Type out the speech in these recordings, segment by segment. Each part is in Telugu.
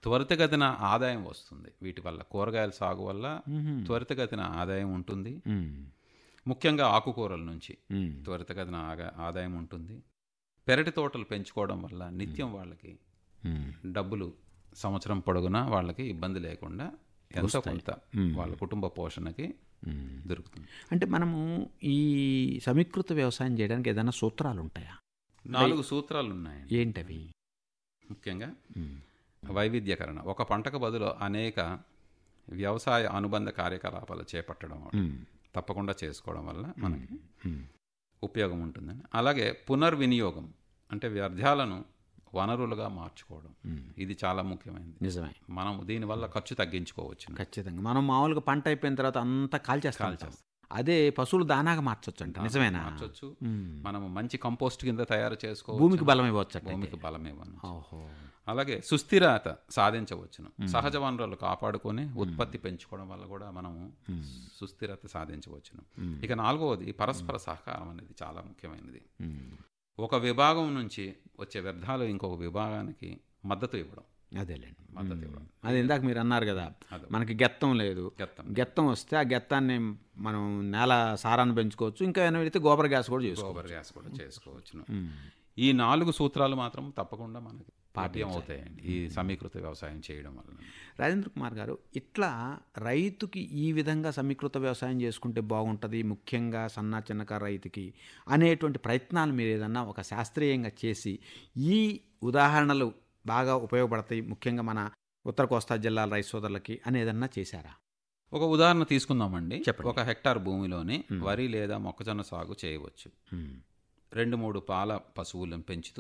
త్వరితగతిన ఆదాయం వస్తుంది వీటి వల్ల కూరగాయల సాగు వల్ల త్వరితగతిన ఆదాయం ఉంటుంది మ్మ్. ముఖ్యంగా ఆకుకూరల నుంచి మ్మ్. త్వరితగతిన ఆగా ఆదాయం ఉంటుంది పెరటి తోటలు పెంచుకోవడం వల్ల నిత్యం వాళ్ళకి మ్మ్. డబ్బులు సంవత్సరం పొడుగునా వాళ్ళకి ఇబ్బంది లేకుండా ఎంతో కొంత వాళ్ళ కుటుంబ పోషణకి మ్మ్. దొరుకుతుంది అంటే మనము ఈ సమీకృత వ్యవసాయం చేయడానికి ఏదైనా సూత్రాలు ఉంటాయా నాలుగు సూత్రాలు ఉన్నాయండి ఏంటవి ముఖ్యంగా మ్మ్. వైవిధ్యకరణ ఒక పంటకు బదులు అనేక వ్యవసాయ అనుబంధ కార్యకలాపాలు చేపట్టడం మ్మ్. తప్పకుండా చేసుకోవడం వల్ల మనకి మ్మ్. ఉపయోగం ఉంటుందని అలాగే పునర్వినియోగం అంటే వ్యర్థాలను వనరులుగా మార్చుకోవడం ఇది చాలా ముఖ్యమైనది నిజమే మనం దీనివల్ల ఖర్చు తగ్గించుకోవచ్చు ఖచ్చితంగా మనం మామూలుగా పంట అయిపోయిన తర్వాత అంతా కాల్చేస్తాం కాల్చేస్తాం. అదే పశువులు దానాగా మార్చొచ్చు అంట నిజమేనా మార్చొచ్చు మ్మ్. మనం మంచి కంపోస్ట్ కింద తయారు చేసుకోవచ్చు భూమికి బలం ఇవ్వచ్చు అట్లయితే. భూమికి బలం ఇవ్వను ఓహో అలాగే సుస్థిరత సాధించవచ్చును సహజ వనరులు కాపాడుకొని ఉత్పత్తి పెంచుకోవడం వల్ల కూడా మనము సుస్థిరత సాధించవచ్చును ఇక నాలుగవది పరస్పర సహకారం అనేది చాలా ముఖ్యమైనది మ్మ్. ఒక విభాగం నుంచి వచ్చే వ్యర్థాలు ఇంకొక విభాగానికి మద్దతు ఇవ్వడం అదేలేండి మద్దతు ఇవ్వడం అది ఇందాక మీరు అన్నారు కదా అదే. మనకి గెత్తం లేదు గెత్తం గెత్తం వస్తే ఆ గెత్తాన్ని మనం నేల సారాన్ని పెంచుకోవచ్చు ఇంకా ఏమైనా పెడితే గోబర్ గ్యాస్ కూడా చేసుకోవచ్చు గోబర్ గ్యాస్ కూడా చేసుకోవచ్చును ఈ నాలుగు సూత్రాలు మాత్రం తప్పకుండా మనకి పాఠ్యం అవుతాయండి ఈ సమీకృత వ్యవసాయం చేయడం వలన రాజేంద్ర కుమార్ గారు ఇట్లా రైతుకి ఈ విధంగా సమీకృత వ్యవసాయం చేసుకుంటే బాగుంటుంది ముఖ్యంగా సన్న చిన్నకారు రైతుకి అనేటువంటి ప్రయత్నాలు మీరు ఏదన్నా ఒక శాస్త్రీయంగా చేసి ఈ ఉదాహరణలు బాగా ఉపయోగపడతాయి ముఖ్యంగా మన ఉత్తర కోస్తా జిల్లాల రైతు సోదరులకి అని ఏదన్నా చేశారా ఒక ఉదాహరణ తీసుకుందామండి చెప్పండి. ఒక హెక్టార్ భూమిలోని వరి లేదా మొక్కజొన్న సాగు చేయవచ్చు రెండు మూడు పాల పశువులను పెంచుతూ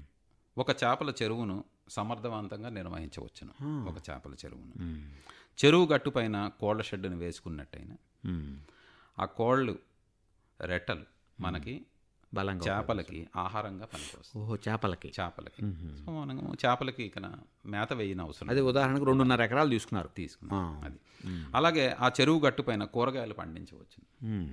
ఒక చేపల చెరువును సమర్థవంతంగా నిర్వహించవచ్చును ఒక చేపల చెరువును చెరువు గట్టుపైన కోళ్ల షెడ్డును వేసుకున్నట్టయినా ఆ కోళ్ళు రెట్టలు మనకి బలంగా చేపలకి ఆహారంగా పనికొస్తాయి ఓహో చేపలకి చేపలకి సో మనము చేపలకి ఇక మేత వేయని అవసరం అదే ఉదాహరణకు రెండున్నర ఎకరాలు తీసుకున్నారు తీసుకున్నాం ఆ. అది అలాగే ఆ చెరువు గట్టుపైన కూరగాయలు పండించవచ్చు మ్మ్.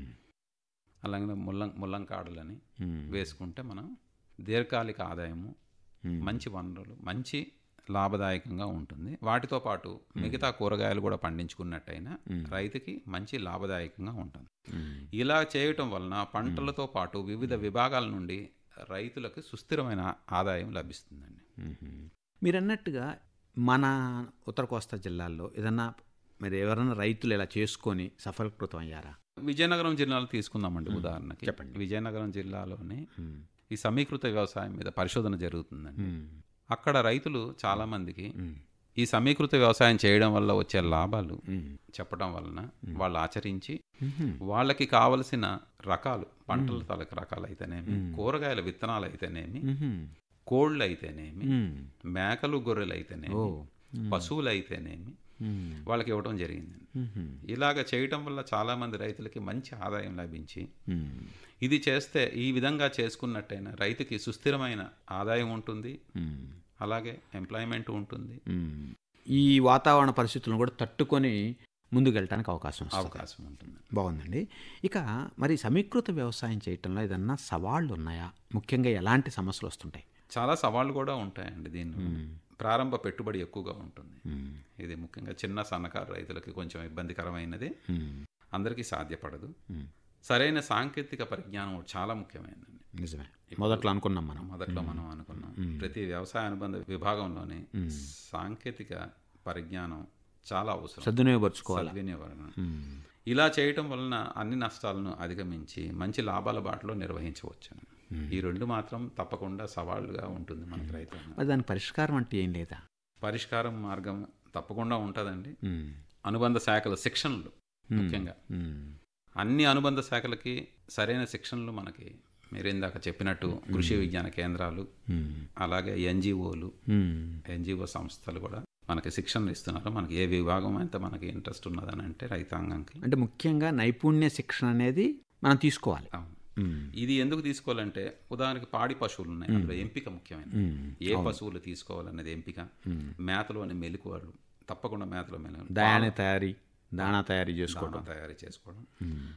అలాగే ముల్లం ముల్లంకాడలని మ్మ్. వేసుకుంటే మనం దీర్ఘకాలిక ఆదాయము మంచి వనరులు మంచి లాభదాయకంగా ఉంటుంది వాటితో పాటు మిగతా కూరగాయలు కూడా పండించుకున్నట్టయినా రైతుకి మంచి లాభదాయకంగా ఉంటుంది ఇలా చేయటం వలన పంటలతో పాటు వివిధ విభాగాల నుండి రైతులకు సుస్థిరమైన ఆదాయం లభిస్తుందండి మ్మ్. మీరు అన్నట్టుగా మన ఉత్తర కోస్తా జిల్లాల్లో ఏదన్నా మీరు ఎవరైనా రైతులు ఇలా చేసుకొని సఫలీకృతం అయ్యారా విజయనగరం జిల్లాలో తీసుకుందామండి ఉదాహరణకి చెప్పండి. విజయనగరం జిల్లాలోనే మ్మ్. ఈ సమీకృత వ్యవసాయం మీద పరిశోధన జరుగుతుందండి మ్మ్. అక్కడ రైతులు చాలా మందికి మ్మ్. ఈ సమీకృత వ్యవసాయం చేయడం వల్ల వచ్చే లాభాలు మ్మ్. చెప్పడం వలన వాళ్ళు ఆచరించి మ్మ్. వాళ్ళకి కావలసిన రకాలు పంటల తలకు రకాలు అయితేనేమి కూరగాయల విత్తనాలు అయితేనేమి మ్మ్. కోళ్ళు అయితేనేమి మ్మ్. మేకలు గొర్రెలు అయితేనేమి ఓ. పశువులు అయితేనేమి మ్మ్. వాళ్ళకి ఇవ్వడం జరిగింది మ్మ్. ఇలాగ చేయటం వల్ల చాలా మంది రైతులకి మంచి ఆదాయం లభించి మ్మ్. ఇది చేస్తే ఈ విధంగా చేసుకున్నట్టయినా రైతుకి సుస్థిరమైన ఆదాయం ఉంటుంది మ్మ్. అలాగే ఎంప్లాయ్మెంట్ ఉంటుంది మ్మ్. ఈ వాతావరణ పరిస్థితులను కూడా తట్టుకొని ముందుకెళ్ళటానికి అవకాశం వస్తుంది. అవకాశం ఉంటుంది బాగుందండి ఇక మరి సమీకృత వ్యవసాయం చేయటంలో ఏదన్నా సవాళ్ళు ఉన్నాయా ముఖ్యంగా ఎలాంటి సమస్యలు వస్తుంటాయి చాలా సవాళ్ళు కూడా ఉంటాయండి దీనిలో ప్రారంభ పెట్టుబడి ఎక్కువగా ఉంటుంది మ్మ్. ఇది ముఖ్యంగా చిన్న సన్నకారు రైతులకి కొంచెం ఇబ్బందికరమైనది మ్మ్. అందరికీ సాధ్యపడదు మ్మ్. సరైన సాంకేతిక పరిజ్ఞానం చాలా ముఖ్యమైనదండి నిజమే మొదట్లో అనుకున్నాం మనం మొదట్లో మనం అనుకున్నాం ప్రతి వ్యవసాయ అనుబంధ విభాగంలోనే సాంకేతిక పరిజ్ఞానం చాలా అవసరం సద్వినియోగపరుచుకోవాలి సద్వినియోగం మ్మ్. ఇలా చేయటం వలన అన్ని నష్టాలను అధిగమించి మంచి లాభాల బాటలో నిర్వహించవచ్చు ఈ రెండు మాత్రం తప్పకుండా సవాళ్ళుగా ఉంటుంది మనకు రైతులకు మరి దానికి పరిష్కారం అంటే ఏం లేదా పరిష్కారం మార్గం తప్పకుండా ఉంటుందండి మ్మ్. అనుబంధ శాఖల శిక్షణలు ముఖ్యంగా మ్మ్. అన్ని అనుబంధ శాఖలకి సరైన శిక్షణలు మనకి మీరు ఇందాక చెప్పినట్టు కృషి విజ్ఞాన కేంద్రాలు మ్మ్. అలాగే ఎన్జిఓలు మ్మ్. ఎన్జిఓ సంస్థలు కూడా మనకి శిక్షణలు ఇస్తున్నారు మనకి ఏ విభాగం అయితే మనకి ఇంట్రెస్ట్ ఉన్నదని అంటే రైతాంగంకి అంటే ముఖ్యంగా నైపుణ్య శిక్షణ అనేది మనం తీసుకోవాలి అవును. మ్మ్. ఇది ఎందుకు తీసుకోవాలంటే ఉదాహరణకి పాడి పశువులు ఉన్నాయి అందులో ఎంపిక ముఖ్యమైన మ్మ్. ఏ పశువులు తీసుకోవాలనేది ఎంపిక మేతలోని మెలకువలు తప్పకుండా మేతలో మెలకువలు దయాన్ని తయారీ దాణా తయారీ చేసుకోవడం దానా తయారు చేసుకోవడం